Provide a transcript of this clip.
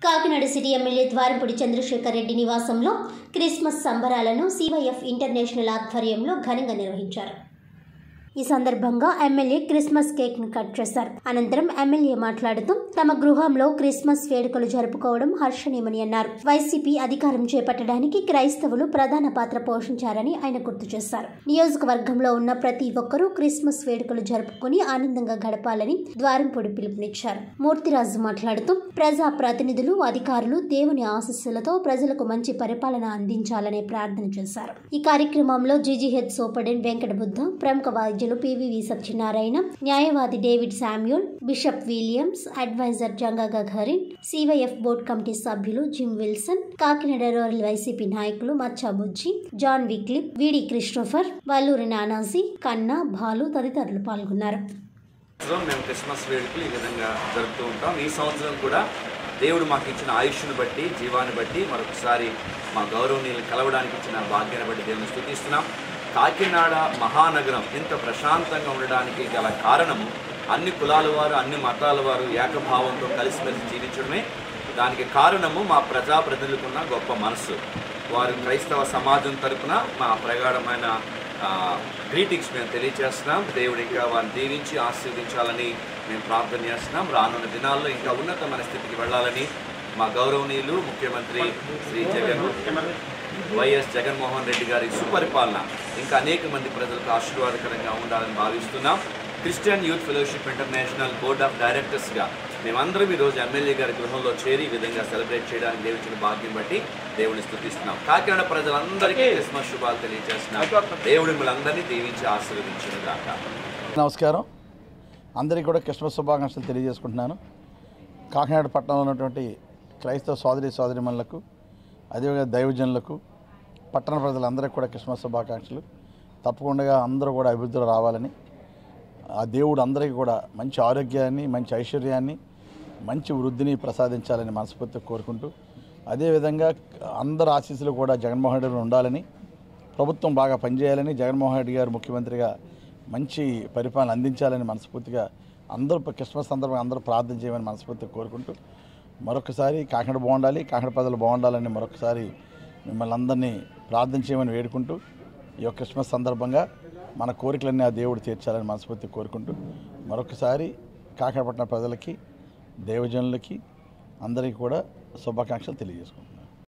Kakinada city MLA Dwarampudi Chandrashekar Reddy నివాసంలో Christmas సంబరాలను CYF international ఆధ్వర్యంలో ఘనంగా నిర్వహించారు ఈ సందర్భంగా ఎమ్మెల్యే క్రిస్మస్ కేక్ ను కట్ చేశారు అనంతరం ఎమ్మెల్యే మాట్లాడుతూ తమ గృహంలో క్రిస్మస్ వేడుకలు జరుపుకోవడం హర్షణీయమని అన్నారు వైసీపీ అధికారం చేపట్టడానికి క్రైస్తవులు ప్రధాన పాత్ర పోషించారని ఆయన గుర్తు చేశారు నియోజకవర్గంలో ఉన్న ప్రతి ఒక్కరూ క్రిస్మస్ వేడుకలు జరుపుకుని ఆనందంగా గడపాలని ద్వారంపూడి పిలుపునిచ్చారు మూర్తిరాజు మాట్లాడుతూ ప్రజా ప్రతినిధులు అధికారులు దేవుని ఆశస్సులతో ప్రజలకు మంచి పరిపాలన అందించాలనే ప్రార్థన చేశారు ఈ కార్యక్రమంలో జీజీహెచ్ సూపరింటెండెంట్ వెంకట బుద్ధ ప్రముఖ వైద్యులు పివివి సత్యనారాయణ న్యాయవాది David Samuel bishop Williams advisor Janga Gagarin CYF board committee సభ్యులు Jim Wilson Kakinada rural YCP నాయకులు మచ్చా బుజ్జి జాన్ విక్లిప్ విడి క్రిస్టోఫర్ వల్లూరి నానాజీ కన్నా భాలు తదితరులు పాల్గొన్నారు సంవత్సరం మేము క్రిస్మస్ వేడుకలు ఈ విధంగా జరుపుతూ ఉంటాం ఈ సంవత్సరం కూడా దేవుడు మాకు ఇచ్చిన ఆయుష్ను బట్టి జీవాన్ని బట్టి మరొకసారి మా గౌరవనీయులు కలవడానికి ఇచ్చిన భాగ్యాన్ని బట్టి దేవుని స్థుతిస్తున్నాం కాకినాడ మహానగరం ఇంత ప్రశాంతంగా ఉండడానికి గల కారణము అన్ని కులాల వారు అన్ని మతాల వారు ఏకభావంతో కలిసిమెలిసి జీవించడమే దానికి కారణము మా ప్రజాప్రతినిధులకున్న గొప్ప మనసు వారు క్రైస్తవ సమాజం తరపున మా ప్రగాఢమైన గ్రీటింగ్స్ మేము తెలియజేస్తున్నాం దేవుడు ఇంకా వారిని దీవించి ఆశీర్వదించాలని మేము ప్రార్థన చేస్తున్నాం రానున్న దినాల్లో ఇంకా ఉన్నతమైన స్థితికి వెళ్ళాలని మా గౌరవనీయులు ముఖ్యమంత్రి శ్రీ జగన్ వైఎస్ జగన్మోహన్ రెడ్డి గారి సుపరిపాలన ఇంకా అనేక మంది ప్రజలకు ఆశీర్వాదకరంగా ఉండాలని భావిస్తున్నాం Christian youth fellowship international board of డైరెక్టర్స్గా మేమందరం ఈరోజు ఎమ్మెల్యే గారి గృహంలో చేరి ఈ విధంగా సెలబ్రేట్ చేయడానికి దేవుడిచ్చిన భాగ్యం బట్టి దేవుని స్థుతిస్తున్నాం కాకినాడ ప్రజలందరికీ క్రిస్మస్ శుభాలు తెలియజేస్తున్నాం దేవుడు మిమ్మల్ని అందరినీ దీవించి ఆశీర్వదించిన దాకా నమస్కారం అందరికీ కూడా క్రిస్మస్ శుభాకాంక్షలు తెలియజేసుకుంటున్నాను కాకినాడ పట్టణంలో ఉన్నటువంటి క్రైస్తవ సోదరి సోదరిమణులకు అదేవిధంగా దైవజనులకు పట్టణ ప్రజలందరికీ కూడా క్రిస్మస్ శుభాకాంక్షలు తప్పకుండా అందరూ కూడా అభివృద్ధిలో రావాలని ఆ దేవుడు అందరికీ కూడా మంచి ఆరోగ్యాన్ని మంచి ఐశ్వర్యాన్ని మంచి వృద్ధిని ప్రసాదించాలని మనస్ఫూర్తిగా కోరుకుంటూ అదేవిధంగా అందరి ఆశీస్సులు కూడా జగన్మోహన్ రెడ్డి ఉండాలని ప్రభుత్వం బాగా పనిచేయాలని జగన్మోహన్ రెడ్డి గారు ముఖ్యమంత్రిగా మంచి పరిపాలన అందించాలని మనస్ఫూర్తిగా అందరూ క్రిస్మస్ సందర్భంగా అందరూ ప్రార్థన చేయమని మనస్ఫూర్తిగా కోరుకుంటూ మరొకసారి కాకినాడ బాగుండాలి కాకినాడ ప్రజలు బాగుండాలని మరొకసారి మిమ్మల్ని అందరినీ ప్రార్థన చేయమని వేడుకుంటూ ఈ యొక్క క్రిస్మస్ సందర్భంగా మన కోరికలన్నీ ఆ దేవుడు తీర్చాలని మనస్ఫూర్తిగా కోరుకుంటూ మరొకసారి కాకినాడ పట్టణ ప్రజలకి దేవజనులకి అందరికీ కూడా శుభాకాంక్షలు తెలియజేసుకుంటున్నాను